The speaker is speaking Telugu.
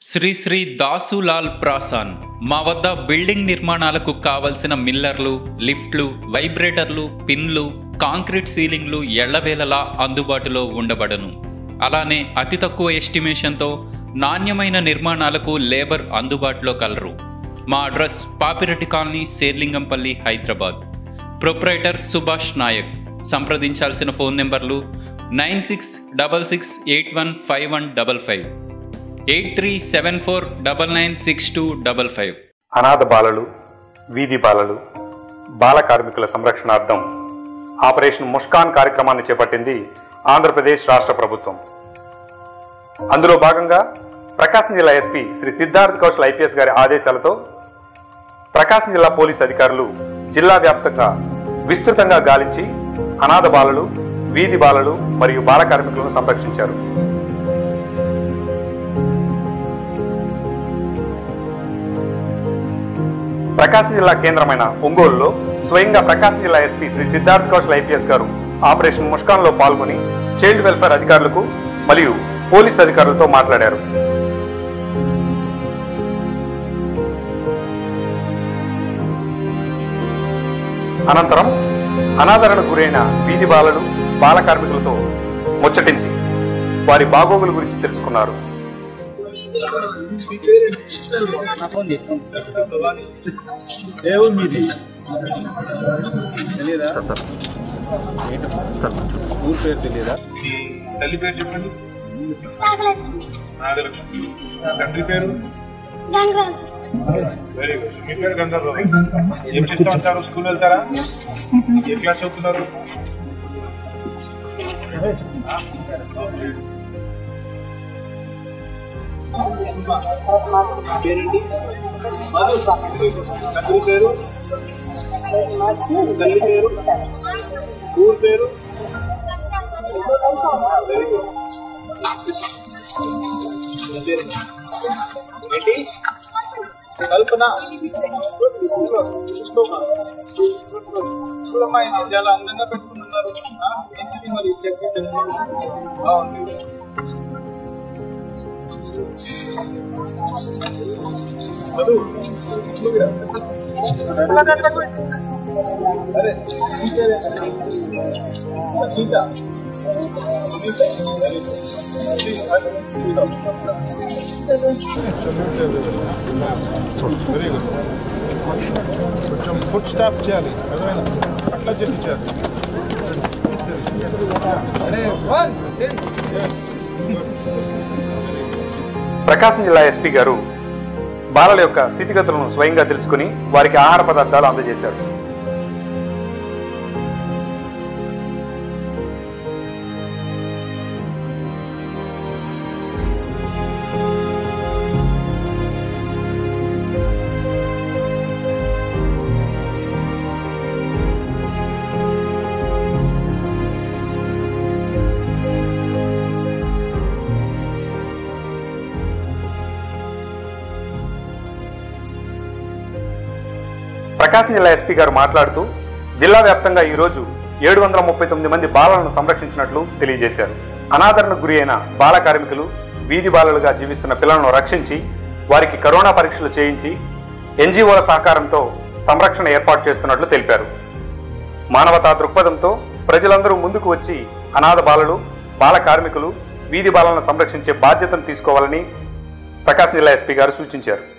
శ్రీ శ్రీ దాసులాల్ ప్రాసాన్ మా వద్ద బిల్డింగ్ నిర్మాణాలకు కావలసిన మిల్లర్లు లిఫ్ట్లు వైబ్రేటర్లు పిన్లు కాంక్రీట్ సీలింగ్లు ఎళ్లవేళలా అందుబాటులో ఉండబడను అలానే అతి తక్కువ ఎస్టిమేషన్తో నాణ్యమైన నిర్మాణాలకు లేబర్ అందుబాటులో కలరు మా address Papireddy colony Serlingampally Hyderabad proprietor Subhash Naik సంప్రదించాల్సిన ఫోన్ నెంబర్లు nine six double six eight one five one double five eight three seven four double nine six two double five అనాథ బాలలు వీధి బాలలు బాల కార్మికుల సంరక్షణార్థం ఆపరేషన్ ముష్కాన్ కార్యక్రమాన్ని చేపట్టింది ఆంధ్రప్రదేశ్ రాష్ట్ర ప్రభుత్వం అందులో భాగంగా ప్రకాశం జిల్లా ఎస్పీ శ్రీ సిద్ధార్థ్ కౌశల్ ఐపీఎస్ గారి ఆదేశాలతో ప్రకాశం జిల్లా పోలీస్ అధికారులు జిల్లా వ్యాప్తంగా విస్తృతంగా గాలించి అనాథ బాలలు వీధి బాలలు మరియు బాల కార్మికులను సంరక్షించారు ప్రకాశం జిల్లా కేంద్రమైన ఒంగోలులో స్వయంగా ప్రకాశం జిల్లా ఎస్పీ శ్రీ సిద్ధార్థ్ కౌశల్ ఐపీఎస్ గారు ఆపరేషన్ ముష్కాన్ లో పాల్గొని చైల్డ్ వెల్ఫేర్ అధికారులకు మరియు పోలీస్ అధికారులతో మాట్లాడారు అనంతరం అనాదరణకు గురైన వీధి బాలలు బాల కార్మికులతో ముచ్చటించి వారి బాగోగుల గురించి తెలుసుకున్నారు ఏ ఊరు మీది తెలియదా ఊరు పేరు తెలియదా మీ తల్లి పేరు చెప్పండి నాగలక్ష్మి నాగలక్ష్మి తండ్రి పేరు గంగరాజు వెరీ గుడ్ మీ పేరు గంగారావు ఏం చేస్తూ ఉంటారు స్కూల్ వెళ్తారా ఏ క్లాస్ చదువుతున్నారు పేరేంటి మధు తండ్రి పేరు తల్లి పేరు ఊరు పేరు వెరీ గుడ్ ఏంటి కల్పన చూసుకోమా చూడమ్మా ఇది చాలా అందంగా పెట్టుకుంటున్నారు ఆ, ఏంటిది మరి సెక్సీ బాగుంది మధు నువ్వురా. అరే నీ పేరేంటి? Sita Sunitha very good. Very good కొంచెం ఫుడ్ స్టాప్ చేయాలి అర్థమైనా అట్లా చేసి చేయాలి అరే వన్ ప్రకాశం జిల్లా ఎస్పీ గారు బాలల యొక్క స్థితిగతులను స్వయంగా తెలుసుకుని వారికి ఆహార పదార్థాలు అందజేశారు ప్రకాశం జిల్లా ఎస్పీ గారు మాట్లాడుతూ జిల్లా వ్యాప్తంగా ఈరోజు ఏడు వందల ముప్పై తొమ్మిది మంది బాలలను సంరక్షించినట్లు తెలియజేశారు అనాదరణకు గురి అయిన బాల కార్మికులు వీధి బాలలుగా జీవిస్తున్న పిల్లలను రక్షించి వారికి కరోనా పరీక్షలు చేయించి ఎన్జీఓల సహకారంతో సంరక్షణ ఏర్పాటు చేస్తున్నట్లు తెలిపారు మానవతా దృక్పథంతో ప్రజలందరూ ముందుకు వచ్చి అనాథ బాలలు బాల కార్మికులు వీధి బాలలను సంరక్షించే బాధ్యతను తీసుకోవాలని ప్రకాశం జిల్లా ఎస్పీ గారు సూచించారు